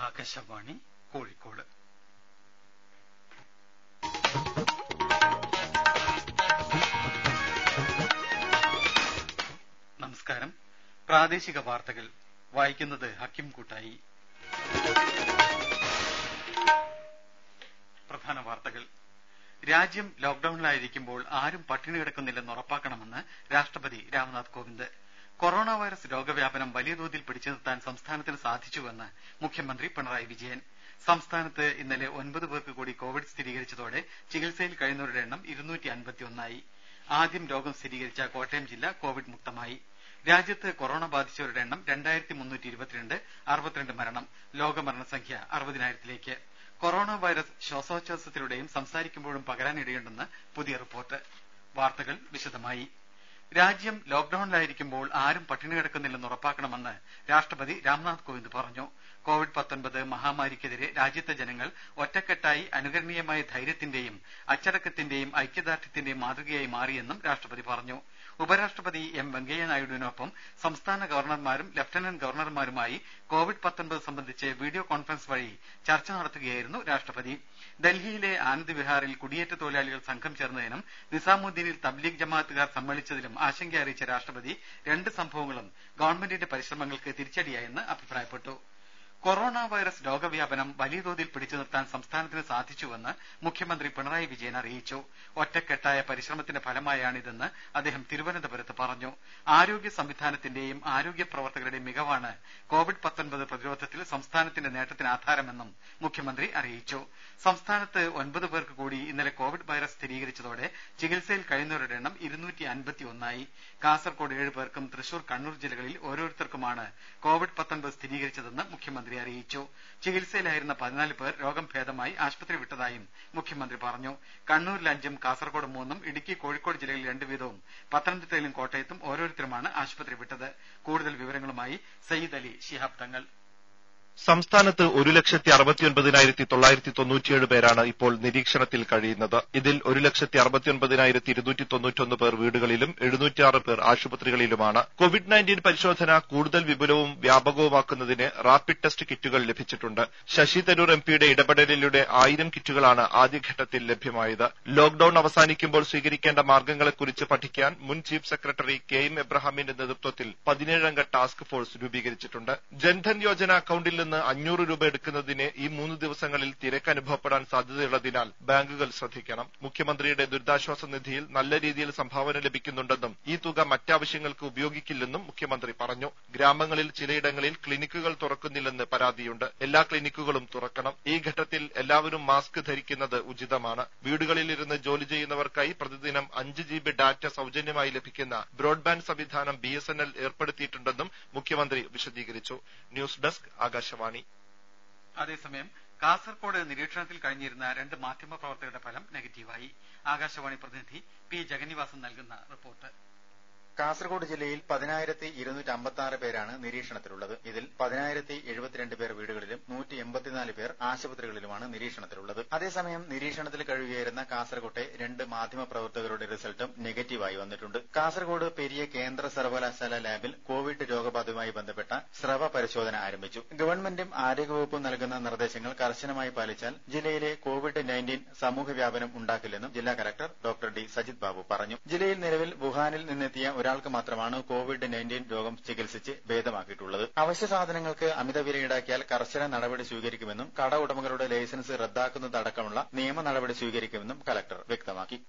ആകാശവാണി കോഴിക്കോട് നമസ്കാരം പ്രാദേശിക വാർത്തകൾ വായിക്കുന്നത് ഹക്കിം കൂട്ടായി പ്രധാന വാർത്തകൾ രാജ്യം ലോക്ഡൌണിലായിരിക്കുമ്പോൾ ആരും പട്ടിണി കിടക്കുന്നില്ലെന്ന് ഉറപ്പാക്കണമെന്ന് രാഷ്ട്രപതി രാംനാഥ് കോവിന്ദ് കൊറോണ വൈറസ് രോഗവ്യാപനം വലിയ തോതിൽ പിടിച്ചു നിർത്താൻ സംസ്ഥാനത്തിന് സാധിച്ചുവെന്ന് മുഖ്യമന്ത്രി പിണറായി വിജയൻ സംസ്ഥാനത്ത് ഇന്നലെ ഒൻപത് പേർക്ക് കൂടി കോവിഡ് സ്ഥിരീകരിച്ചതോടെ ചികിത്സയിൽ കഴിയുന്നവരുടെ എണ്ണം ഇരുന്നൂറ്റി അൻപത്തിയൊന്നായി ആദ്യം രോഗം സ്ഥിരീകരിച്ച കോട്ടയം ജില്ല കോവിഡ് മുക്തമായി രാജ്യത്ത് കൊറോണ ബാധിച്ചവരുടെ എണ്ണം രണ്ടായിരത്തി മുന്നൂറ്റി ഇരുപത്തിരണ്ട് അറുപത്തിരണ്ട് മരണം ലോക മരണസംഖ്യ അറുപതിനായിരത്തിലേക്ക് കൊറോണ വൈറസ് ശ്വാസോച്ഛ്വാസത്തിലൂടെയും സംസാരിക്കുമ്പോഴും പകരാനിടയുണ്ടെന്ന് പുതിയ റിപ്പോർട്ട് വാർത്തകൾ വിശദമായി രാജ്യം ലോക്ഡൌണിലായിരിക്കുമ്പോൾ ആരും പട്ടിണി കിടക്കുന്നില്ലെന്ന് ഉറപ്പാക്കണമെന്ന് രാഷ്ട്രപതി രാംനാഥ് കോവിന്ദ് പറഞ്ഞു കോവിഡ് പത്തൊൻപത് മഹാമാരിക്കെതിരെ രാജ്യത്തെ ജനങ്ങൾ ഒറ്റക്കെട്ടായി അനുകരണീയമായ ധൈര്യത്തിന്റെയും അച്ചടക്കത്തിന്റെയും ഐക്യദാർഢ്യത്തിന്റെയും മാതൃകയായി മാറിയെന്നും രാഷ്ട്രപതി പറഞ്ഞു ഉപരാഷ്ട്രപതി എം വെങ്കയ്യ നായിഡുവിനൊപ്പം സംസ്ഥാന ഗവർണർമാരും ലഫ്റ്റനന്റ് ഗവർണർമാരുമായി കോവിഡ് പത്തൊൻപത് സംബന്ധിച്ച് വീഡിയോ കോൺഫറൻസ് വഴി ചർച്ച നടത്തുകയായിരുന്നു രാഷ്ട്രപതി ഡൽഹിയിലെ ആനന്ദ് വിഹാറിൽ കുടിയേറ്റ തൊഴിലാളികൾ സംഘം ചേർന്നതിനും നിസാമുദ്ദീനിൽ തബ്ലീഗ് ജമാഅത്തുകാർ സമ്മേളിച്ചതിലും ആശങ്ക അറിയിച്ച രാഷ്ട്രപതി രണ്ട് സംഭവങ്ങളും ഗവൺമെന്റിന്റെ പരിശ്രമങ്ങൾക്ക് തിരിച്ചടിയായെന്ന് അഭിപ്രായപ്പെട്ടു കൊറോണ വൈറസ് രോഗവ്യാപനം വലിയ തോതിൽ പിടിച്ചു നിർത്താൻ സംസ്ഥാനത്തിന് സാധിച്ചുവെന്ന് മുഖ്യമന്ത്രി പിണറായി വിജയൻ അറിയിച്ചു ഒറ്റക്കെട്ടായ പരിശ്രമത്തിന്റെ ഫലമായാണിതെന്ന് അദ്ദേഹം തിരുവനന്തപുരത്ത് പറഞ്ഞു ആരോഗ്യ സംവിധാനത്തിന്റെയും ആരോഗ്യ പ്രവർത്തകരുടെയും മികവാണ് കോവിഡ് പത്തൊൻപത് പ്രതിരോധത്തിൽ സംസ്ഥാനത്തിന്റെ നേട്ടത്തിന് ആധാരമെന്നും മുഖ്യമന്ത്രി അറിയിച്ചു സംസ്ഥാനത്ത് ഒൻപത് പേർക്ക് കൂടി ഇന്നലെ കോവിഡ് വൈറസ് സ്ഥിരീകരിച്ചതോടെ ചികിത്സയിൽ കഴിയുന്നവരുടെ എണ്ണം ഇരുന്നൂറ്റി അൻപത്തിയൊന്നായി കാസർകോട് ഏഴ് പേർക്കും തൃശൂർ കണ്ണൂർ ജില്ലകളിൽ ഓരോരുത്തർക്കുമാണ് കോവിഡ് പത്തൊൻപത് സ്ഥിരീകരിച്ചതെന്ന് മുഖ്യമന്ത്രി അറിയിച്ചു ചികിത്സയിലായിരുന്ന പതിനാല് പേർ രോഗം ഭേദമായി ആശുപത്രി വിട്ടതായും മുഖ്യമന്ത്രി പറഞ്ഞു കണ്ണൂരിൽ അഞ്ചും കാസർകോട് മൂന്നും ഇടുക്കി കോഴിക്കോട് ജില്ലകളിൽ രണ്ട് വീതവും പത്തനംതിട്ടയിലും കോട്ടയത്തും ഓരോരുത്തരുമാണ് ആശുപത്രി വിട്ടത് കൂടുതൽ വിവരങ്ങളുമായി സയ്യിദ് അലി ശിഹാബ് തങ്ങൾ സംസ്ഥാനത്ത് ഒരു ലക്ഷത്തി അറുപത്തിയൊൻപതിനായിരത്തി തൊള്ളായിരത്തി തൊണ്ണൂറ്റിയേഴ് പേരാണ് ഇപ്പോൾ നിരീക്ഷണത്തിൽ കഴിയുന്നത് ഇതിൽ ഒരു ലക്ഷത്തി അറുപത്തിയൊൻപതിനായിരത്തി ഇരുന്നൂറ്റി തൊണ്ണൂറ്റൊന്ന് പേർ വീടുകളിലും എഴുന്നൂറ്റിയാറ് പേർ ആശുപത്രികളിലുമാണ് കോവിഡ് നയൻറ്റീൻ പരിശോധന കൂടുതൽ വിപുലവും വ്യാപകവുമാക്കുന്നതിന് റാപ്പിഡ് ടെസ്റ്റ് കിറ്റുകൾ ലഭിച്ചിട്ടുണ്ട് ശശി തരൂർ എംപിയുടെ ഇടപെടലിലൂടെ ആയിരം കിറ്റുകളാണ് ആദ്യഘട്ടത്തിൽ ലഭ്യമായത് ലോക്ഡൌൺ അവസാനിക്കുമ്പോൾ സ്വീകരിക്കേണ്ട മാർഗങ്ങളെക്കുറിച്ച് പഠിക്കാൻ മുൻ ചീഫ് സെക്രട്ടറി കെ എം എബ്രഹാമിന്റെ നേതൃത്വത്തിൽ പതിനേഴംഗ ടാസ്ക് ഫോഴ്സ് രൂപീകരിച്ചിട്ടുണ്ട് ജൻധൻ യോജന അക്കൌണ്ടിൽ നിന്ന് അഞ്ഞൂറ് രൂപ എടുക്കുന്നതിന് ഈ മൂന്ന് ദിവസങ്ങളിൽ തിരക്ക് അനുഭവപ്പെടാൻ സാധ്യതയുള്ളതിനാൽ ബാങ്കുകൾ ശ്രദ്ധിക്കണം മുഖ്യമന്ത്രിയുടെ ദുരിതാശ്വാസ നിധിയിൽ നല്ല രീതിയിൽ സംഭാവന ലഭിക്കുന്നുണ്ടെന്നും ഈ തുക മറ്റാവശ്യങ്ങൾക്ക് ഉപയോഗിക്കില്ലെന്നും മുഖ്യമന്ത്രി പറഞ്ഞു ഗ്രാമങ്ങളിൽ ചിലയിടങ്ങളിൽ ക്ലിനിക്കുകൾ തുറക്കുന്നില്ലെന്ന് പരാതിയുണ്ട് എല്ലാ ക്ലിനിക്കുകളും തുറക്കണം ഈ ഘട്ടത്തിൽ എല്ലാവരും മാസ്ക് ധരിക്കുന്നത് ഉചിതമാണ് വീടുകളിൽ ഇരുന്ന് ജോലി ചെയ്യുന്നവർക്കായി പ്രതിദിനം അഞ്ച് ജി ബി ഡാറ്റ സൌജന്യമായി ലഭിക്കുന്ന ബ്രോഡ്ബാൻഡ് സംവിധാനം ബി എസ് എൻ എൽ ഏർപ്പെടുത്തിയിട്ടുണ്ടെന്നും മുഖ്യമന്ത്രി വിശദീകരിച്ചു ന്യൂസ് ഡെസ്ക് ആകാശവാണി അതേസമയം കാസർകോട് നിരീക്ഷണത്തിൽ കഴിഞ്ഞിരുന്ന രണ്ട് മാധ്യമപ്രവർത്തകരുടെ ഫലം നെഗറ്റീവായി ആകാശവാണി പ്രതിനിധി പി ജഗന്നിവാസൻ നൽകുന്ന റിപ്പോർട്ട് കാസർഗോഡ് ജില്ലയിൽ പതിനായിരത്തി ഇരുന്നൂറ്റി അമ്പത്തി ആറ് പേരാണ് നിരീക്ഷണത്തിലുള്ളത് ഇതിൽ പതിനായിരത്തി എഴുപത്തിരണ്ട് പേർ വീടുകളിലും നൂറ്റി എൺപത്തിനാല് പേർ ആശുപത്രികളിലുമാണ് നിരീക്ഷണത്തിലുള്ളത് അതേസമയം നിരീക്ഷണത്തിൽ കഴിയുകയായിരുന്ന കാസർകോട്ടെ രണ്ട് മാധ്യമ പ്രവർത്തകരുടെ റിസൾട്ടും നെഗറ്റീവായി വന്നിട്ടുണ്ട് കാസർഗോഡ് പെരിയ കേന്ദ്ര സർവകലാശാല ലാബിൽ കോവിഡ് രോഗബാധയുമായി ബന്ധപ്പെട്ട സ്രവ പരിശോധന ആരംഭിച്ചു ഗവൺമെന്റും ആരോഗ്യവകുപ്പും നൽകുന്ന നിർദ്ദേശങ്ങൾ കർശനമായി പാലിച്ചാൽ ജില്ലയിലെ കോവിഡ് നയൻറ്റീൻ സമൂഹ വ്യാപനം ഉണ്ടാക്കില്ലെന്നും ജില്ലാ collector doctor D Sajith Babu പറഞ്ഞു ജില്ലയിൽ നിലവിൽ വുഹാനിൽ നിന്നെത്തിയ ഒരാൾക്ക് മാത്രമാണ് കോവിഡ് നയൻറ്റീൻ രോഗം ചികിത്സിച്ച് ഭേദമാക്കിയിട്ടുള്ളത് അവശ്യ സാധനങ്ങൾക്ക് അമിത വില ഈടാക്കിയാൽ കർശന നടപടി സ്വീകരിക്കുമെന്നും കട ഉടമകളുടെ ലൈസൻസ് റദ്ദാക്കുന്നതടക്കമുള്ള നിയമ നടപടി സ്വീകരിക്കുമെന്നും കലക്ടർ വ്യക്തമാക്കി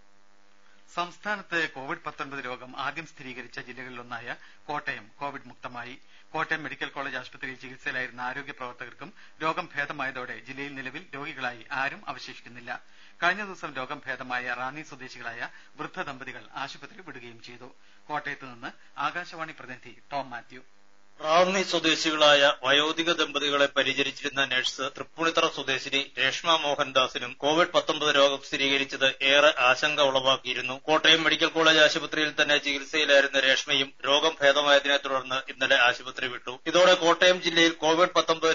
സംസ്ഥാനത്ത് കോവിഡ് പത്തൊൻപത് രോഗം ആദ്യം സ്ഥിരീകരിച്ച ജില്ലകളിലൊന്നായ കോട്ടയം കോവിഡ് മുക്തമായി കോട്ടയം മെഡിക്കൽ കോളേജ് ആശുപത്രിയിൽ ചികിത്സയിലായിരുന്ന ആരോഗ്യ പ്രവർത്തകർക്കും രോഗം ഭേദമായതോടെ ജില്ലയിൽ നിലവിൽ രോഗികളായി ആരും അവശേഷിക്കുന്നില്ല കഴിഞ്ഞ ദിവസം രോഗം ഭേദമായ റാന്നി സ്വദേശികളായ വൃദ്ധ ദമ്പതികൾ ആശുപത്രി വിടുകയും ചെയ്തു കോട്ടയത്ത് നിന്ന് ആകാശവാണി പ്രതിനിധി ടോം മാത്യു റാന്നി സ്വദേശികളായ വയോധിക ദമ്പതികളെ പരിചരിച്ചിരുന്ന നഴ്സ് തൃപ്പൂണിത്തറ സ്വദേശിനി രേഷ്മ മോഹൻദാസിനും കോവിഡ് പത്തൊമ്പത് രോഗം സ്ഥിരീകരിച്ചത് ഏറെ ആശങ്ക ഉളവാക്കിയിരുന്നു കോട്ടയം മെഡിക്കൽ കോളേജ് ആശുപത്രിയിൽ തന്നെ ചികിത്സയിലായിരുന്ന രേഷ്മയും രോഗം ഭേദമായതിനെ തുടർന്ന് ഇന്നലെ ആശുപത്രി വിട്ടു ഇതോടെ കോട്ടയം ജില്ലയിൽ കോവിഡ് പത്തൊമ്പത് രോഗികൾ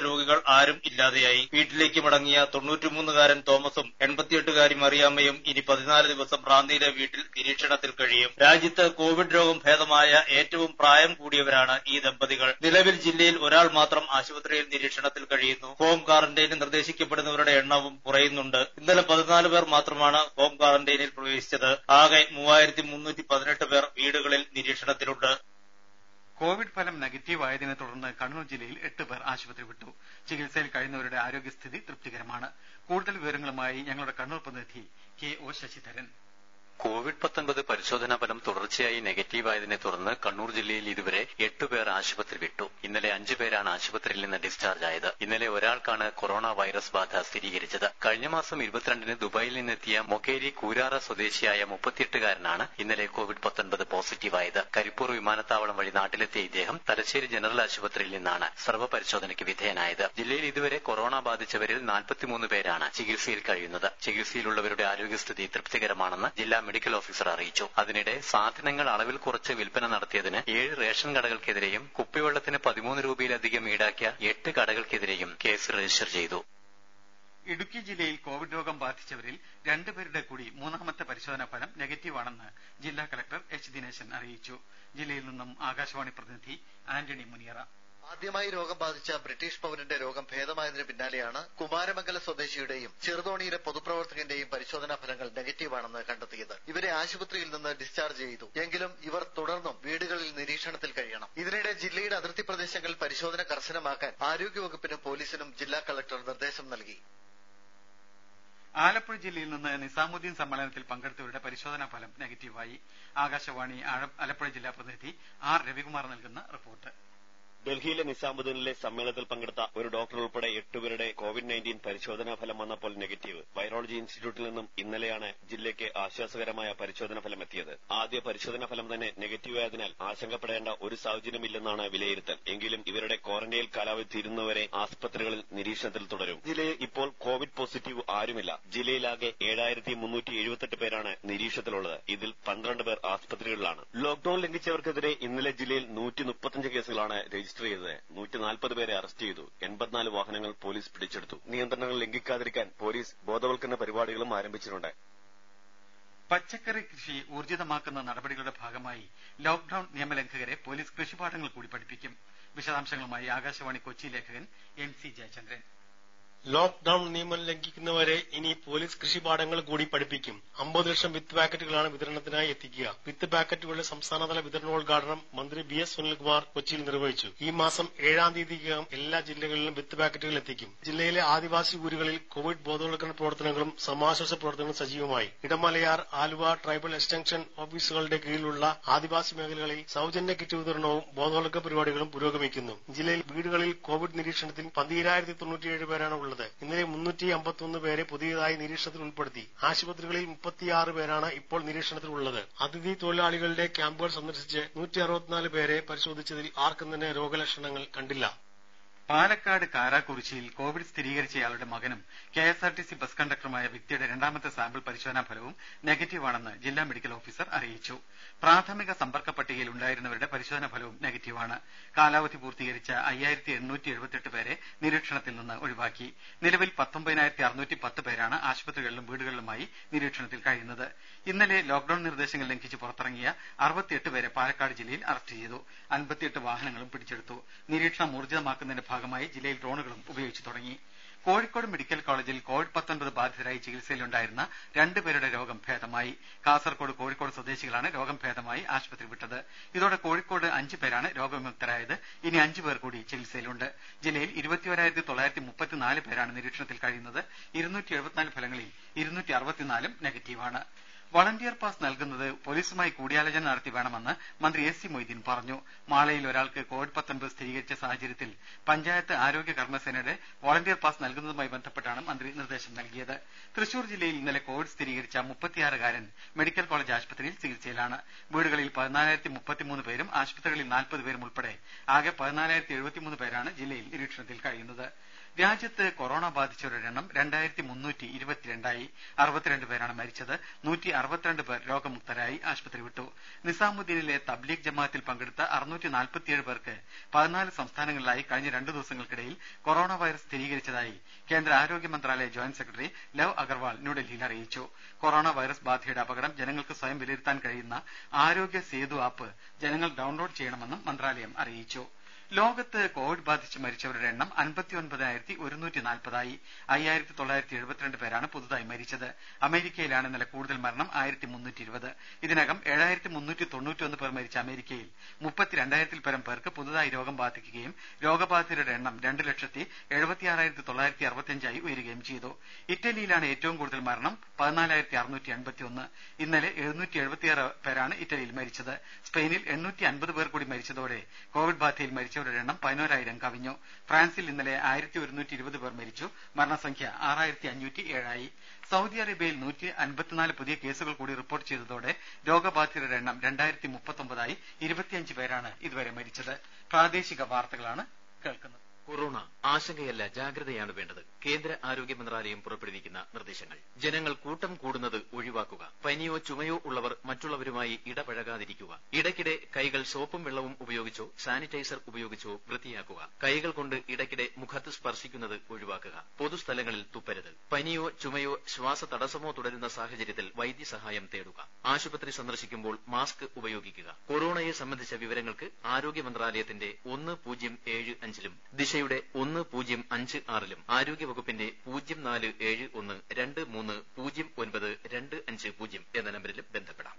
ആരും ഇല്ലാതെയായി വീട്ടിലേക്ക് മടങ്ങിയ തൊണ്ണൂറ്റിമൂന്നുകാരൻ തോമസും എൺപത്തിയെട്ടുകാരി മറിയാമ്മയും ഇനി പതിനാല് ദിവസം റാന്നിയിലെ വീട്ടിൽ നിരീക്ഷണത്തിൽ കഴിയും രാജ്യത്ത് കോവിഡ് രോഗം ഭേദമായ ഏറ്റവും പ്രായം കൂടിയവരാണ് ഈ ദമ്പതികൾ നിലവിൽ ജില്ലയിൽ ഒരാൾ മാത്രം ആശുപത്രിയിൽ നിരീക്ഷണത്തിൽ കഴിയുന്നു ഹോം ക്വാറന്റൈനിൽ നിർദ്ദേശിക്കപ്പെടുന്നവരുടെ എണ്ണവും കുറയുന്നുണ്ട് ഇന്നലെ പതിനാല് പേർ മാത്രമാണ് ഹോം ക്വാറന്റൈനിൽ പ്രവേശിച്ചത് ആകെ മൂവായിരത്തി മുന്നൂറ്റി പതിനെട്ട് പേർ വീടുകളിൽ നിരീക്ഷണത്തിലുണ്ട് കോവിഡ് ഫലം നെഗറ്റീവ് ആയതിനെ തുടർന്ന് കണ്ണൂർ ജില്ലയിൽ എട്ട് പേർ ആശുപത്രി വിട്ടു ചികിത്സയിൽ കഴിയുന്നവരുടെ ആരോഗ്യസ്ഥിതി തൃപ്തികരമാണ് കൂടുതൽ വിവരങ്ങളുമായി ഞങ്ങളുടെ കണ്ണൂർ പ്രതിനിധി കെ ഒ ശശിധരൻ കോവിഡ് പത്തൊൻപത് പരിശോധനാ ഫലം തുടർച്ചയായി നെഗറ്റീവായതിനെ തുടർന്ന് കണ്ണൂർ ജില്ലയിൽ ഇതുവരെ എട്ടുപേർ ആശുപത്രി വിട്ടു ഇന്നലെ അഞ്ചു പേരാണ് ആശുപത്രിയിൽ നിന്ന് ഡിസ്ചാർജ് ആയത് ഇന്നലെ ഒരാൾക്കാണ് കൊറോണ വൈറസ് ബാധ സ്ഥിരീകരിച്ചത് കഴിഞ്ഞ മാസം ഇരുപത്തിരണ്ടിന് ദുബായിൽ നിന്നെത്തിയ മൊക്കേരി കൂരാറ സ്വദേശിയായ മുപ്പത്തിയെട്ടുകാരനാണ് ഇന്നലെ കോവിഡ് പത്തൊൻപത് പോസിറ്റീവായത് കരിപ്പൂർ വിമാനത്താവളം വഴി നാട്ടിലെത്തിയ ഇദ്ദേഹം തലശ്ശേരി ജനറൽ ആശുപത്രിയിൽ നിന്നാണ് സർവ്വ പരിശോധനയ്ക്ക് വിധേയനായത് ജില്ലയിൽ ഇതുവരെ കൊറോണ ബാധിച്ചവരിൽ നാൽപ്പത്തിമൂന്ന് പേരാണ് ചികിത്സയിൽ കഴിയുന്നത് ചികിത്സയിലുള്ളവരുടെ ആരോഗ്യസ്ഥിതി തൃപ്തികരമാണെന്ന് ജില്ലാ മെഡിക്കൽ ഓഫീസർ അറിയിച്ചു അതിനിടെ സാധനങ്ങൾ അളവിൽ കുറച്ച് വിൽപ്പന നടത്തിയതിന് ഏഴ് റേഷൻ കടകൾക്കെതിരെയും കുപ്പിവെള്ളത്തിന് പതിമൂന്ന് രൂപയിലധികം ഈടാക്കിയ എട്ട് കടകൾക്കെതിരെയും കേസ് രജിസ്റ്റർ ചെയ്തു ഇടുക്കി ജില്ലയിൽ കോവിഡ് രോഗം ബാധിച്ചവരിൽ രണ്ടുപേരുടെ കൂടി മൂന്നാമത്തെ പരിശോധനാ ഫലം നെഗറ്റീവാണെന്ന് ജില്ലാ കലക്ടർ എച്ച് ദിനേശൻ അറിയിച്ചു ജില്ലയിൽ നിന്നും ആകാശവാണി പ്രതിനിധി ആന്റണി മുനിയറ ആദ്യമായി രോഗം ബാധിച്ച ബ്രിട്ടീഷ് പൌരന്റെ രോഗം ഭേദമായതിനു പിന്നാലെയാണ് കുമാരമംഗല സ്വദേശിയുടെയും ചെറുതോണിയിലെ പൊതുപ്രവർത്തകന്റെയും പരിശോധനാ ഫലങ്ങൾ നെഗറ്റീവാണെന്ന് കണ്ടെത്തിയത് ഇവരെ ആശുപത്രിയിൽ നിന്ന് ഡിസ്ചാർജ് ചെയ്തു എങ്കിലും ഇവർ തുടർന്നും വീടുകളിൽ നിരീക്ഷണത്തിൽ കഴിയണം ഇതിനിടെ ജില്ലയുടെ അതിർത്തി പ്രദേശങ്ങളിൽ പരിശോധന കർശനമാക്കാൻ ആരോഗ്യവകുപ്പിനും പോലീസിനും ജില്ലാ കളക്ടർ നിർദ്ദേശം നൽകി ആലപ്പുഴ ജില്ലയിൽ നിന്ന് നിസാമുദ്ദീൻ സമ്മേളനത്തിൽ പങ്കെടുത്തവരുടെ പരിശോധനാ ഫലം നെഗറ്റീവായി ആകാശവാണി ആലപ്പുഴ ജില്ലാ പ്രതിനിധി ആർ രവികുമാർ നൽകുന്ന റിപ്പോർട്ട് ഡൽഹിയിലെ നിസാമുദ്ദീനിലെ സമ്മേളനത്തിൽ പങ്കെടുത്ത ഒരു ഡോക്ടർ ഉൾപ്പെടെ എട്ടുപേരുടെ കോവിഡ് നയൻറ്റീൻ പരിശോധനാ ഫലം വന്നപ്പോൾ നെഗറ്റീവ് വൈറോളജി ഇൻസ്റ്റിറ്റ്യൂട്ടിൽ നിന്നും ഇന്നലെയാണ് ജില്ലയ്ക്ക് ആശ്വാസകരമായ പരിശോധനാ ഫലം എത്തിയത് ആദ്യ പരിശോധനാ ഫലം തന്നെ നെഗറ്റീവ് ആയതിനാൽ ആശങ്കപ്പെടേണ്ട ഒരു സാഹചര്യമില്ലെന്നാണ് വിലയിരുത്തൽ എങ്കിലും ഇവരുടെ ക്വാറന്റൈൻ കാലാവധി തീരുന്നവരെ ആസ്പത്രികളിൽ നിരീക്ഷണത്തിൽ തുടരും ജില്ലയിൽ ഇപ്പോൾ കോവിഡ് പോസിറ്റീവ് ആരുമില്ല ജില്ലയിലാകെ ഏഴായിരത്തി മുന്നൂറ്റി എഴുപത്തെട്ട് പേരാണ് നിരീക്ഷണത്തിലുള്ളത് ഇതിൽ പന്ത്രണ്ട് പേർ ആസ്പത്രികളിലാണ് ലോക്ഡൌൺ ലംഘിച്ചവർക്കെതിരെ ഇന്നലെ ജില്ലയിൽ നൂറ്റി മുപ്പത്തഞ്ച് കേസുകളാണ് രജിസ്റ്റർ ചെയ്തത് നൂറ്റി നാൽപ്പത് പേരെ അറസ്റ്റ് ചെയ്തു എൺപത്തിനാല് വാഹനങ്ങൾ പോലീസ് പിടിച്ചെടുത്തു നിയന്ത്രണങ്ങൾ ലംഘിക്കാതിരിക്കാൻ പോലീസ് ബോധവൽക്കരണ പരിപാടികളും ആരംഭിച്ചിട്ടുണ്ട് പച്ചക്കറി കൃഷി ഊർജിതമാക്കുന്ന നടപടികളുടെ ഭാഗമായി ലോക്ഡൌൺ നിയമലംഘകരെ പോലീസ് കൃഷിപാഠങ്ങൾ കൂടി പഠിപ്പിക്കും വിശദാംശങ്ങളുമായി ആകാശവാണി കൊച്ചി ലേഖകൻ എം സി ജയചന്ദ്രൻ ലോക്ഡൌൺ നിയമം ലംഘിക്കുന്നവരെ ഇനി പോലീസ് കൃഷിപാഠങ്ങൾ കൂടി പഠിപ്പിക്കും അമ്പത് ലക്ഷം വിത്ത് പാക്കറ്റുകളാണ് വിതരണത്തിനായി എത്തിക്കുക വിത്ത് പാക്കറ്റുകളുടെ സംസ്ഥാനതല വിതരണോദ്ഘാടനം മന്ത്രി വി എസ് സുനിൽകുമാർ കൊച്ചിയിൽ നിർവഹിച്ചു ഈ മാസം ഏഴാം തീയതിക്കകം എല്ലാ ജില്ലകളിലും വിത്ത് പാക്കറ്റുകൾ എത്തിക്കും ജില്ലയിലെ ആദിവാസി ഊരുകളിൽ കോവിഡ് ബോധവൽക്കരണ പ്രവർത്തനങ്ങളും സമാശ്വാസ പ്രവർത്തനങ്ങളും സജീവമായി ഇടമലയാർ ആലുവ ട്രൈബൽ എക്സ്റ്റൻഷൻ ഓഫീസുകളുടെ കീഴിലുള്ള ആദിവാസി മേഖലകളിൽ സൌജന്യ കിറ്റ് വിതരണവും ബോധവൽക്കരണ പരിപാടികളും പുരോഗമിക്കുന്നു ജില്ലയിൽ വീടുകളിൽ കോവിഡ് നിരീക്ഷണത്തിൽ പന്തീരായിരത്തി തൊണ്ണൂറ്റിയേഴ് പേരാണ് ഉള്ളത് ഇന്നലെ മുന്നൂറ്റി അമ്പത്തൊന്ന് പേരെ പുതിയതായി നിരീക്ഷണത്തിൽ ഉൾപ്പെടുത്തി ആശുപത്രികളിൽ മുപ്പത്തിയാറ് പേരാണ് ഇപ്പോൾ നിരീക്ഷണത്തിൽ ഉള്ളത് അതിഥി തൊഴിലാളികളുടെ ക്യാമ്പുകൾ സന്ദർശിച്ച് നൂറ്റി അറുപത്തിനാല് പേരെ പരിശോധിച്ചതിൽ ആർക്കും തന്നെ രോഗലക്ഷണങ്ങൾ കണ്ടില്ല പാലക്കാട് കാരാക്കുറിച്ചിയിൽ കോവിഡ് സ്ഥിരീകരിച്ചയാളുടെ മകനും K S R T C bus കണ്ടക്ടറുമായ വ്യക്തിയുടെ രണ്ടാമത്തെ സാമ്പിൾ പരിശോധനാ ഫലവും നെഗറ്റീവാണെന്ന് ജില്ലാ മെഡിക്കൽ ഓഫീസർ അറിയിച്ചു പ്രാഥമിക സമ്പർക്ക പട്ടികയിൽ ഉണ്ടായിരുന്നവരുടെ പരിശോധനാ ഫലവും നെഗറ്റീവാണ് കാലാവധി പൂർത്തീകരിച്ച അയ്യായിരത്തി എണ്ണൂറ്റി എഴുപത്തെട്ട് പേരെ നിരീക്ഷണത്തിൽ നിന്ന് ഒഴിവാക്കി നിലവിൽ പത്തൊമ്പതിനായിരത്തി അറുന്നൂറ്റി പത്ത് പേരാണ് ആശുപത്രികളിലും വീടുകളിലുമായി നിരീക്ഷണത്തിൽ കഴിയുന്നത് ഇന്നലെ ലോക്ഡൌൺ നിർദ്ദേശങ്ങൾ ലംഘിച്ച് പുറത്തിറങ്ങിയ അറുപത്തിയെട്ട് പേരെ പാലക്കാട് ജില്ലയിൽ അറസ്റ്റ് ചെയ്തു അൻപത്തിയെട്ട് വാഹനങ്ങളും പിടിച്ചെടുത്തു നിരീക്ഷണം ഊർജിതമാക്കുന്നതിന്റെ ഭാഗമായി ജില്ലയിൽ ഡ്രോണുകളും ഉപയോഗിച്ചു തുടങ്ങി കോഴിക്കോട് മെഡിക്കൽ കോളേജിൽ കോവിഡ് പത്തൊൻപത് ബാധിതരായി ചികിത്സയിലുണ്ടായിരുന്ന രണ്ടുപേരുടെ രോഗം ഭേദമായി കാസർകോട് കോഴിക്കോട് സ്വദേശികളാണ് രോഗം ഭേദമായി ആശുപത്രി വിട്ടത് ഇതോടെ കോഴിക്കോട് അഞ്ചു പേരാണ് രോഗവിമുക്തരായത് ഇനി അഞ്ചു പേർ കൂടി ചികിത്സയിലുണ്ട് ജില്ലയിൽ ഇരുപത്തിയൊരായിരത്തി തൊള്ളായിരത്തി മുപ്പത്തിനാല് പേരാണ് നിരീക്ഷണത്തിൽ കഴിയുന്നത് ഇരുന്നൂറ്റി എഴുപത്തിനാല് ഫലങ്ങളിൽ ഇരുന്നൂറ്റി അറുപത്തിനാലും നെഗറ്റീവാണ് വളണ്ടിയർ പാസ് നൽകുന്നത് പോലീസുമായി കൂടിയാലോചന നടത്തി വേണമെന്ന് മന്ത്രി എ സി മൊയ്തീൻ പറഞ്ഞു മാളയിൽ ഒരാൾക്ക് കോവിഡ് പത്തൊൻപത് സ്ഥിരീകരിച്ച സാഹചര്യത്തിൽ പഞ്ചായത്ത് ആരോഗ്യ കർമ്മസേനയുടെ വോളണ്ടിയർ പാസ് നൽകുന്നതുമായി ബന്ധപ്പെട്ടാണ് മന്ത്രി നിർദ്ദേശം നൽകിയത് തൃശൂർ ജില്ലയിൽ ഇന്നലെ കോവിഡ് സ്ഥിരീകരിച്ച മുപ്പത്തിയാറുകാരൻ മെഡിക്കൽ കോളേജ് ആശുപത്രിയിൽ ചികിത്സയിലാണ് വീടുകളിൽ പതിനാലായിരത്തി മുപ്പത്തിമൂന്ന് പേരും ആശുപത്രികളിൽ നാൽപ്പത് പേരും ഉൾപ്പെടെ ആകെ പതിനാലായിരത്തി എഴുപത്തിമൂന്ന് പേരാണ് ജില്ലയിൽ നിരീക്ഷണത്തിൽ കഴിയുന്നത് രാജ്യത്ത് കൊറോണ ബാധിച്ചവരുടെ എണ്ണം രണ്ടായിരത്തി മുന്നൂറ്റി ഇരുപത്തിരണ്ടായി അറുപത്തിരണ്ട് പേരാണ് മരിച്ചത് നൂറ്റി അറുപത്തിരണ്ട് പേർ രോഗമുക്തരായി ആശുപത്രി വിട്ടു നിസാമുദ്ദീനിലെ തബ്ലീഗ് ജമാഅത്തിൽ പങ്കെടുത്ത അറുന്നൂറ്റി നാൽപ്പത്തിയേഴ് പേർക്ക് പതിനാല് സംസ്ഥാനങ്ങളിലായി കഴിഞ്ഞ രണ്ടു ദിവസങ്ങൾക്കിടയിൽ കൊറോണ വൈറസ് സ്ഥിരീകരിച്ചതായി കേന്ദ്ര ആരോഗ്യ മന്ത്രാലയ ജോയിന്റ് സെക്രട്ടറി ലവ് അഗർവാൾ ന്യൂഡൽഹിയിൽ അറിയിച്ചു കൊറോണ വൈറസ് ബാധയുടെ അപകടം ജനങ്ങൾക്ക് സ്വയം വിലയിരുത്താൻ കഴിയുന്ന ആരോഗ്യ സേതു ആപ്പ് ജനങ്ങൾ ഡൌൺലോഡ് ചെയ്യണമെന്നും മന്ത്രാലയം അറിയിച്ചു ലോകത്ത് കോവിഡ് ബാധിച്ച് മരിച്ചവരുടെ എണ്ണം അൻപത്തിയൊൻപതിനായിരത്തി ഒരുന്നൂറ്റി നാൽപ്പതായി അയ്യായിരത്തി തൊള്ളായിരത്തി എഴുപത്തിരണ്ട് പേരാണ് പുതുതായി മരിച്ചത് അമേരിക്കയിലാണ് ഇന്നലെ കൂടുതൽ മരണം ആയിരത്തി മുന്നൂറ്റി ഇരുപത് ഇതിനകം ഏഴായിരത്തി മുന്നൂറ്റി തൊണ്ണൂറ്റിയൊന്ന് പേർ മരിച്ച അമേരിക്കയിൽ മുപ്പത്തിരണ്ടായിരത്തിൽ പരം പേർക്ക് പുതുതായി രോഗം ബാധിക്കുകയും രോഗബാധിതരുടെ എണ്ണം രണ്ട് ലക്ഷത്തി എഴുപത്തിയാറായിരത്തി തൊള്ളായിരത്തി അറുപത്തിയഞ്ചായി ഉയരുകയും ചെയ്തു ഇറ്റലിയിലാണ് ഏറ്റവും കൂടുതൽ മരണം പതിനാലായിരത്തി അറുന്നൂറ്റി എൺപത്തിയൊന്ന് ഇന്നലെ എഴുന്നൂറ്റി എഴുപത്തിയാറ് പേരാണ് ഇറ്റലിയിൽ മരിച്ചത് സ്പെയിനിൽ എണ്ണൂറ്റി അൻപത് പേർ കൂടി മരിച്ചതോടെ കോവിഡ് ബാധയിൽ മരിച്ചവരുടെ എണ്ണം പതിനോരായിരം കവിഞ്ഞു ഫ്രാൻസിൽ ഇന്നലെ ആയിരത്തി ഒരുന്നൂറ്റി ഇരുപത് പേർ മരിച്ചു മരണസംഖ്യ ആറായിരത്തി അഞ്ഞൂറ്റി ഏഴായി സൗദി അറേബ്യയിൽ നൂറ്റി അൻപത്തിനാല് പുതിയ കേസുകൾ കൂടി റിപ്പോർട്ട് ചെയ്തതോടെ രോഗബാധിതരുടെ എണ്ണം രണ്ടായിരത്തി മുപ്പത്തൊമ്പതായി ഇരുപത്തിയഞ്ച് പേരാണ് ഇതുവരെ മരിച്ചത് പ്രാദേശിക വാർത്തകളാണ് കേൾക്കുന്നത് കൊറോണ ആശങ്കയല്ല ജാഗ്രതയാണ് വേണ്ടത് കേന്ദ്ര ആരോഗ്യ മന്ത്രാലയം പുറപ്പെടുവിക്കുന്ന നിർദ്ദേശങ്ങൾ ജനങ്ങൾ കൂട്ടം കൂടുന്നത് ഒഴിവാക്കുക പനിയോ ചുമയോ ഉള്ളവർ മറ്റുള്ളവരുമായി ഇടപഴകാതിരിക്കുക ഇടയ്ക്കിടെ കൈകൾ സോപ്പും വെള്ളവും ഉപയോഗിച്ചോ സാനിറ്റൈസർ ഉപയോഗിച്ചോ വൃത്തിയാക്കുക കൈകൾ കൊണ്ട് ഇടയ്ക്കിടെ മുഖത്ത് സ്പർശിക്കുന്നത് ഒഴിവാക്കുക പൊതുസ്ഥലങ്ങളിൽ തുപ്പരുത് പനിയോ ചുമയോ ശ്വാസ തടസ്സമോ തുടരുന്ന സാഹചര്യത്തിൽ വൈദ്യസഹായം തേടുക ആശുപത്രി സന്ദർശിക്കുമ്പോൾ മാസ്ക് ഉപയോഗിക്കുക കൊറോണയെ സംബന്ധിച്ച വിവരങ്ങൾക്ക് ആരോഗ്യ മന്ത്രാലയത്തിന്റെ ഒന്ന് പൂജ്യം ഏഴ് അഞ്ചിലും ദിശയുടെ ഒന്ന് പൂജ്യം അഞ്ച് ആറിലും ആരോഗ്യവകുപ്പിന്റെ പൂജ്യം നാല് ഏഴ് ഒന്ന് രണ്ട് മൂന്ന് പൂജ്യം ഒൻപത് രണ്ട് അഞ്ച് പൂജ്യം എന്ന നമ്പരിലും ബന്ധപ്പെടാം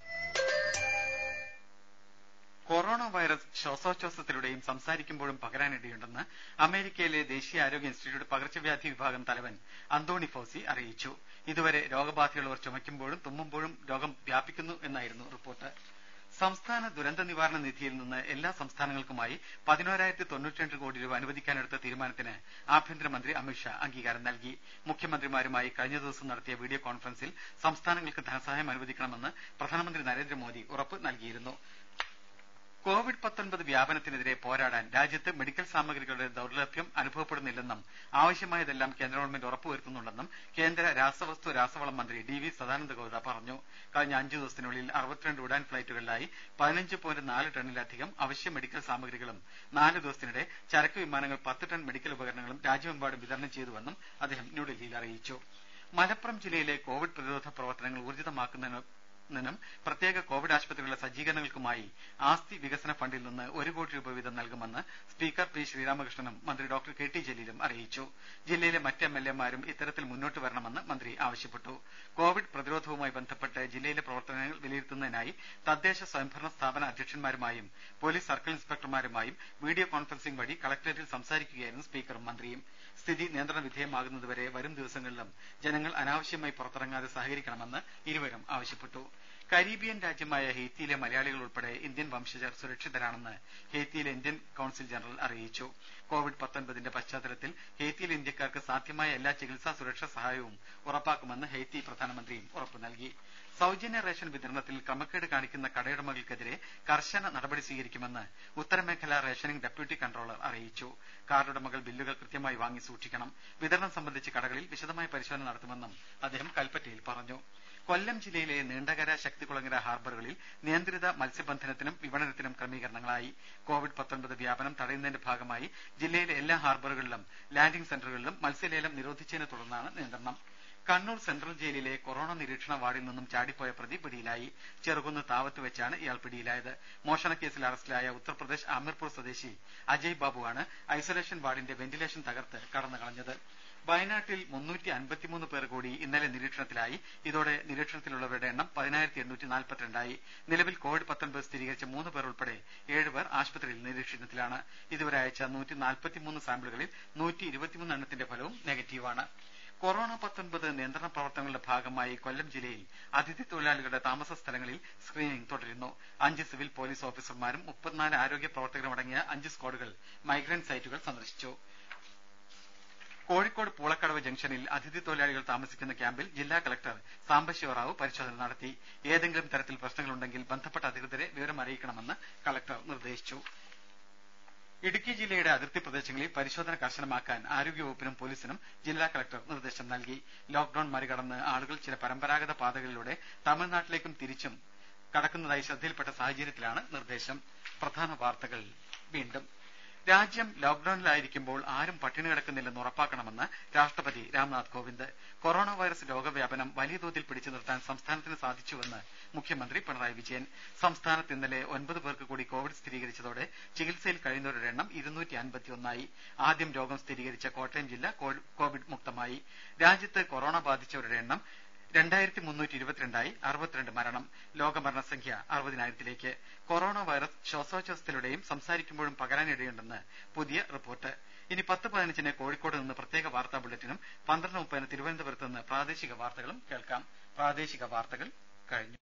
കൊറോണ വൈറസ് ശ്വാസോച്ഛ്വാസത്തിലൂടെയും സംസാരിക്കുമ്പോഴും പകരാനിടയുണ്ടെന്ന് അമേരിക്കയിലെ ദേശീയ ആരോഗ്യ ഇൻസ്റ്റിറ്റ്യൂട്ട് പകർച്ചവ്യാധി വിഭാഗം തലവൻ അന്തോണി ഫോസി അറിയിച്ചു ഇതുവരെ രോഗബാധയുള്ളവർ ചുമയ്ക്കുമ്പോഴും തുമ്മുമ്പോഴും രോഗം വ്യാപിക്കുന്നു എന്നായിരുന്നു റിപ്പോർട്ട് സംസ്ഥാന ദുരന്ത നിവാരണ നിധിയിൽ നിന്ന് എല്ലാ സംസ്ഥാനങ്ങൾക്കുമായി പതിനോരായിരത്തി തൊണ്ണൂറ്റിരണ്ട് കോടി രൂപ അനുവദിക്കാനെടുത്ത തീരുമാനത്തിന് ആഭ്യന്തരമന്ത്രി അമിത്ഷാ അംഗീകാരം നൽകി മുഖ്യമന്ത്രിമാരുമായി കഴിഞ്ഞ ദിവസം നടത്തിയ വീഡിയോ കോൺഫറൻസിൽ സംസ്ഥാനങ്ങൾക്ക് ധനസഹായം അനുവദിക്കണമെന്ന് പ്രധാനമന്ത്രി നരേന്ദ്രമോദി ഉറപ്പ് നൽകിയിരുന്നു കോവിഡ് പത്തൊൻപത് വ്യാപനത്തിനെതിരെ പോരാടാൻ രാജ്യത്ത് മെഡിക്കൽ സാമഗ്രികളുടെ ദൌർലഭ്യം അനുഭവപ്പെടുന്നില്ലെന്നും ആവശ്യമായതെല്ലാം കേന്ദ്ര ഗവൺമെന്റ് ഉറപ്പുവരുത്തുന്നുണ്ടെന്നും കേന്ദ്ര രാസവസ്തു രാസവളം മന്ത്രി ഡി വി സദാനന്ദ ഗൌഡ പറഞ്ഞു കഴിഞ്ഞ അഞ്ചു ദിവസത്തിനുള്ളിൽ അറുപത്തിരണ്ട് ഉഡാൻ ഫ്ളൈറ്റുകളിലായി പതിനഞ്ച് പോയിന്റ് നാല് ടണ്ണിലധികം അവശ്യ മെഡിക്കൽ സാമഗ്രികളും നാല് ദിവസത്തിനിടെ ചരക്ക് വിമാനങ്ങൾ പത്ത് ടൺ മെഡിക്കൽ ഉപകരണങ്ങളും രാജ്യമെമ്പാടും വിതരണം ചെയ്തുവെന്നും അദ്ദേഹം ന്യൂഡൽഹിയിൽ അറിയിച്ചു മലപ്പുറം ജില്ലയിലെ കോവിഡ് പ്രതിരോധ പ്രവർത്തനങ്ങൾ ഊർജിതമാക്കുന്നതിന് നും പ്രത്യേക കോവിഡ് ആശുപത്രികളുടെ സജ്ജീകരണങ്ങൾക്കുമായി ആസ്തി വികസന ഫണ്ടിൽ നിന്ന് ഒരു കോടി രൂപ വീതം നൽകുമെന്ന് സ്പീക്കർ പി ശ്രീരാമകൃഷ്ണനും മന്ത്രി ഡോക്ടർ കെ ടി ജലീലും അറിയിച്ചു ജില്ലയിലെ മറ്റ് എം എൽ എമാരും ഇത്തരത്തിൽ മുന്നോട്ട് വരണമെന്ന് മന്ത്രി ആവശ്യപ്പെട്ടു കോവിഡ് പ്രതിരോധവുമായി ബന്ധപ്പെട്ട് ജില്ലയിലെ പ്രവർത്തനങ്ങൾ വിലയിരുത്തുന്നതിനായി തദ്ദേശ സ്വയംഭരണ സ്ഥാപന അധ്യക്ഷന്മാരുമായും പോലീസ് സർക്കിൾ ഇൻസ്പെക്ടർമാരുമായും വീഡിയോ കോൺഫറൻസിംഗ് വഴി കളക്ടറേറ്റിൽ സംസാരിക്കുകയായിരുന്നു സ്പീക്കറും മന്ത്രിയും സ്ഥിതി നിയന്ത്രണ വിധേയമാകുന്നതുവരെ വരും ദിവസങ്ങളിലും ജനങ്ങൾ അനാവശ്യമായി പുറത്തിറങ്ങാതെ സഹകരിക്കണമെന്ന് ഇരുവരും ആവശ്യപ്പെട്ടു കരീബിയൻ രാജ്യമായ ഹെയ്ത്തിയിലെ മലയാളികൾ ഉൾപ്പെടെ ഇന്ത്യൻ വംശജർ സുരക്ഷിതരാണെന്ന് ഹെയ്ത്തിയിലെ ഇന്ത്യൻ കൌൺസിൽ ജനറൽ അറിയിച്ചു കോവിഡ് പത്തൊൻപതിന്റെ പശ്ചാത്തലത്തിൽ ഹെയ്ത്തിയിലെ ഇന്ത്യക്കാർക്ക് സാധ്യമായ എല്ലാ ചികിത്സാ സുരക്ഷാ സഹായവും ഉറപ്പാക്കുമെന്ന് ഹെയ്ത്തി പ്രധാനമന്ത്രിയും ഉറപ്പു നൽകി സൌജന്യ റേഷൻ വിതരണത്തിൽ ക്രമക്കേട് കാണിക്കുന്ന കടയുടമകൾക്കെതിരെ കർശന നടപടി സ്വീകരിക്കുമെന്ന് ഉത്തരമേഖല റേഷനിംഗ് ഡെപ്യൂട്ടി കൺട്രോളർ അറിയിച്ചു കാർഡുടമകൾ ബില്ലുകൾ കൃത്യമായി വാങ്ങി സൂക്ഷിക്കണം വിതരണം സംബന്ധിച്ച് കടകളിൽ വിശദമായ പരിശോധന നടത്തുമെന്നും അദ്ദേഹം കൽപ്പറ്റയിൽ പറഞ്ഞു കൊല്ലം ജില്ലയിലെ നീണ്ടകര ശക്തികുളങ്ങര ഹാർബറുകളിൽ നിയന്ത്രിത മത്സ്യബന്ധനത്തിനും വിപണനത്തിനും ക്രമീകരണങ്ങളായി കോവിഡ് പത്തൊൻപത് വ്യാപനം തടയുന്നതിന്റെ ഭാഗമായി ജില്ലയിലെ എല്ലാ ഹാർബറുകളിലും ലാൻഡിംഗ് സെന്ററുകളിലും മത്സ്യലേലം നിരോധിച്ചതിനെ തുടർന്നാണ് നിയന്ത്രണം കണ്ണൂർ സെൻട്രൽ ജയിലിലെ കൊറോണ നിരീക്ഷണ വാർഡിൽ നിന്നും ചാടിപ്പോയ പ്രതി പിടിയിലായി ചെറുകുന്ന് താവത്ത് വെച്ചാണ് ഇയാൾ പിടിയിലായത് മോഷണക്കേസിൽ അറസ്റ്റിലായ ഉത്തർപ്രദേശ് ആമിർപൂർ സ്വദേശി അജയ് ബാബുവാണ് ഐസൊലേഷൻ വാർഡിന്റെ വെന്റിലേഷൻ തകർത്ത് കടന്നുകളഞ്ഞത് വയനാട്ടിൽ മുന്നൂറ്റി അൻപത്തിമൂന്ന് പേർ കൂടി ഇന്നലെ നിരീക്ഷണത്തിലായി ഇതോടെ നിരീക്ഷണത്തിലുള്ളവരുടെ എണ്ണം പതിനായിരത്തി എണ്ണൂറ്റി നാൽപ്പത്തിരണ്ടായി നിലവിൽ കോവിഡ് പത്തൊൻപത് സ്ഥിരീകരിച്ച മൂന്ന് പേർ ഉൾപ്പെടെ ഏഴുപേർ ആശുപത്രിയിൽ നിരീക്ഷണത്തിലാണ് ഇതുവരെ അയച്ച നൂറ്റി നാൽപ്പത്തിമൂന്ന് സാമ്പിളുകളിൽ നൂറ്റി ഇരുപത്തിമൂന്ന് എണ്ണത്തിന്റെ ഫലവും നെഗറ്റീവാണ് കൊറോണ പത്തൊൻപത് നിയന്ത്രണ പ്രവർത്തനങ്ങളുടെ ഭാഗമായി കൊല്ലം ജില്ലയിൽ അതിഥി തൊഴിലാളികളുടെ താമസ സ്ഥലങ്ങളിൽ സ്ക്രീനിംഗ് തുടരുന്നു അഞ്ച് സിവിൽ പോലീസ് ഓഫീസർമാരും മുപ്പത്തിനാല് ആരോഗ്യ പ്രവർത്തകരും അടങ്ങിയ അഞ്ച് സ്ക്വാഡുകൾ മൈഗ്രന്റ് സൈറ്റുകൾ സന്ദർശിച്ചു കോഴിക്കോട് പൂളക്കടവ് ജംഗ്ഷനിൽ അതിഥി തൊഴിലാളികൾ താമസിക്കുന്ന ക്യാമ്പിൽ ജില്ലാ കലക്ടർ സാംബശിവറാവു പരിശോധന നടത്തി ഏതെങ്കിലും തരത്തിൽ പ്രശ്നങ്ങളുണ്ടെങ്കിൽ ബന്ധപ്പെട്ട അധികൃതരെ വിവരം അറിയിക്കണമെന്ന് കലക്ടർ നിർദ്ദേശിച്ചു ഇടുക്കി ജില്ലയുടെ അതിർത്തി പ്രദേശങ്ങളിൽ പരിശോധന കർശനമാക്കാൻ ആരോഗ്യവകുപ്പിനും പോലീസിനും ജില്ലാ കലക്ടർ നിർദ്ദേശം നൽകി ലോക്ഡൌൺ മറികടന്ന് ആളുകൾ ചില പരമ്പരാഗത പാതകളിലൂടെ തമിഴ്നാട്ടിലേക്കും തിരിച്ചും കടക്കുന്നതായി ശ്രദ്ധയിൽപ്പെട്ട സാഹചര്യത്തിലാണ് നിർദ്ദേശം പ്രധാന വാർത്തകൾ വീണ്ടും രാജ്യം ലോക്ഡൌണിലായിരിക്കുമ്പോൾ ആരും പട്ടിണി കിടക്കുന്നില്ലെന്ന് ഉറപ്പാക്കണമെന്ന് രാഷ്ട്രപതി രാംനാഥ് കോവിന്ദ് കൊറോണ വൈറസ് രോഗവ്യാപനം വലിയ തോതിൽ പിടിച്ചു നിർത്താൻ സംസ്ഥാനത്തിന് സാധിച്ചുവെന്ന് മുഖ്യമന്ത്രി പിണറായി വിജയൻ സംസ്ഥാനത്ത് ഇന്നലെ ഒൻപത് പേർക്ക് കൂടി കോവിഡ് സ്ഥിരീകരിച്ചതോടെ ചികിത്സയിൽ കഴിയുന്നവരുടെ എണ്ണം ഇരുന്നൂറ്റി അൻപത്തിയൊന്നായി ആദ്യം രോഗം സ്ഥിരീകരിച്ച കോട്ടയം ജില്ല കോവിഡ് മുക്തമായി രാജ്യത്ത് കൊറോണ ബാധിച്ചവരുടെ എണ്ണം രണ്ടായിരത്തി മുന്നൂറ്റി ഇരുപത്തിരണ്ടായി അറുപത്തിരണ്ട് മരണം ലോക മരണസംഖ്യ അറുപതിനായിരത്തിലേക്ക് കൊറോണ വൈറസ് ശ്വാസോച്ഛ്വാസത്തിലൂടെയും സംസാരിക്കുമ്പോഴും പകരാനിടയുണ്ടെന്ന് പുതിയ റിപ്പോർട്ട് ഇനി പത്ത് പതിനഞ്ചിന് കോഴിക്കോട് നിന്ന് പ്രത്യേക വാർത്താ ബുള്ളറ്റിനും പന്ത്രണ്ട് മുപ്പതിന് തിരുവനന്തപുരത്ത് നിന്ന് പ്രാദേശിക വാർത്തകളും കേൾക്കാം പ്രാദേശിക വാർത്തകൾ കഴിഞ്ഞു